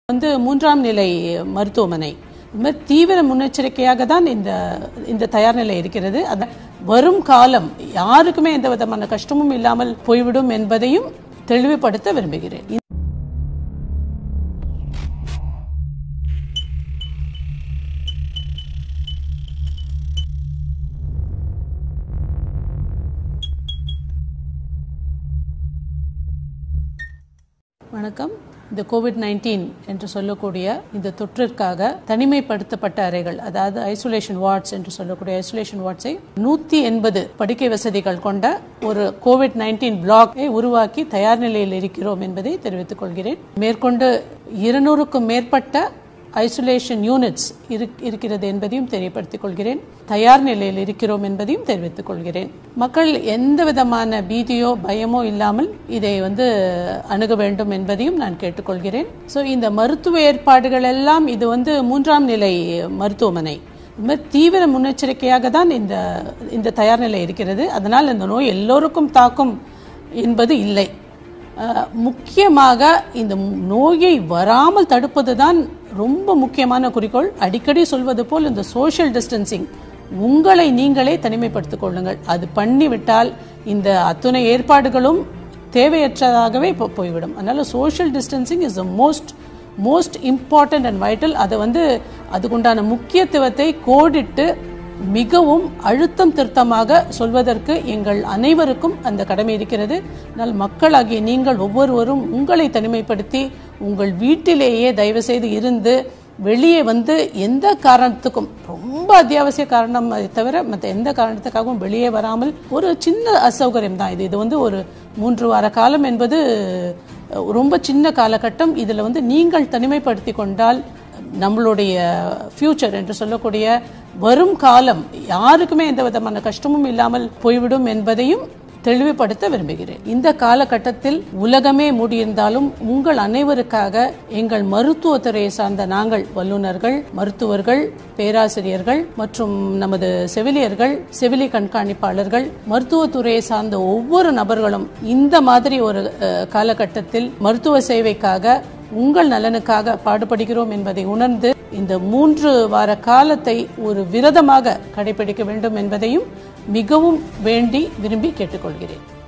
வந்து மூன்றாம் நிலை மருத்துவமனை இந்த மாதிரி தீவிர முன்னெச்சரிக்கையாக தான் இந்த இந்த தயார் நிலை இருக்கிறது அது வரும் காலம் யாருக்குமே எந்த விதமான கஷ்டமும் இல்லாமல் போய்விடும் என்பதையும் தெளிவுபடுத்த விரும்புகிறேன் வணக்கம் இந்த கோவிட் நைன்டீன் என்று சொல்லக்கூடிய இந்த தொற்றிற்காக தனிமைப்படுத்தப்பட்ட அறைகள் அதாவது ஐசோலேஷன் வார்ட்ஸ் என்று சொல்லக்கூடிய ஐசோலேஷன் வார்ட்ஸை நூத்தி எண்பது படுக்கை வசதிகள் கொண்ட ஒரு கோவிட் நைன்டீன் பிளாக்கை உருவாக்கி தயார் நிலையில் இருக்கிறோம் என்பதை தெரிவித்துக் கொள்கிறேன் மேற்கொண்டு இருநூறுக்கும் மேற்பட்ட ஐசோலேஷன் யூனிட்ஸ் இருக்கிறது என்பதையும் தெரியப்படுத்திக் கொள்கிறேன் தயார் நிலையில் இருக்கிறோம் என்பதையும் தெரிவித்துக் கொள்கிறேன் மக்கள் எந்த விதமான பீதியோ பயமோ இல்லாமல் இதை வந்து அணுக வேண்டும் என்பதையும் நான் கேட்டுக்கொள்கிறேன் ஸோ இந்த மருத்துவ ஏற்பாடுகள் எல்லாம் இது வந்து மூன்றாம் நிலை மருத்துவமனை இந்த மாதிரி தீவிர முன்னெச்சரிக்கையாக தான் இந்த இந்த தயார் நிலை இருக்கிறது அதனால் இந்த நோய் எல்லோருக்கும் தாக்கும் என்பது இல்லை முக்கியமாக இந்த நோயை வராமல் தடுப்பது தான் ரொம்ப முக்கியமான குறிக்கோள் அடிக்கடி சொல்வது போல் இந்த சோஷியல் டிஸ்டன்சிங் உங்களை நீங்களே தனிமைப்படுத்திக் கொள்ளுங்கள் அது பண்ணிவிட்டால் இந்த அத்துணை ஏற்பாடுகளும் தேவையற்றதாகவே போய்விடும் அதனால social distancing is the most most important and vital அதை வந்து அதுக்குண்டான முக்கியத்துவத்தை கோடிட்டு மிகவும் அழுத்தம் திருத்தமாக சொல்வதற்கு எங்கள் அனைவருக்கும் அந்த கடமை இருக்கிறது ஆனால் மக்களாகிய நீங்கள் ஒவ்வொருவரும் உங்களை தனிமைப்படுத்தி உங்கள் வீட்டிலேயே தயவு செய்து இருந்து வெளியே வந்து எந்த காரணத்துக்கும் ரொம்ப அத்தியாவசிய காரணம் அதை தவிர மற்ற எந்த காரணத்துக்காகவும் வெளியே வராமல் ஒரு சின்ன அசௌகரியம் தான் இது இது வந்து ஒரு மூன்று வார காலம் என்பது ரொம்ப சின்ன காலகட்டம் இதில் வந்து நீங்கள் தனிமைப்படுத்தி கொண்டால் நம்மளுடைய ஃபியூச்சர் என்று சொல்லக்கூடிய வரும் காலம் யாருக்குமே எந்த விதமான கஷ்டமும் இல்லாமல் போய்விடும் என்பதையும் தெளிவுபடுத்த விரும்புகிறேன் இந்த காலகட்டத்தில் உலகமே மூடியிருந்தாலும் உங்கள் அனைவருக்காக எங்கள் மருத்துவத்துறையை சார்ந்த நாங்கள் வல்லுநர்கள் மருத்துவர்கள் பேராசிரியர்கள் மற்றும் நமது செவிலியர்கள் செவிலி கண்காணிப்பாளர்கள் மருத்துவத்துறையை சார்ந்த ஒவ்வொரு நபர்களும் இந்த மாதிரி ஒரு காலகட்டத்தில் மருத்துவ சேவைக்காக உங்கள் நலனுக்காக பாடுபடுகிறோம் என்பதை உணர்ந்து இந்த மூன்று வார காலத்தை ஒரு விரதமாக கடைபிடிக்க வேண்டும் என்பதையும் மிகவும் வேண்டி விரும்பி கேட்டுக்கொள்கிறேன்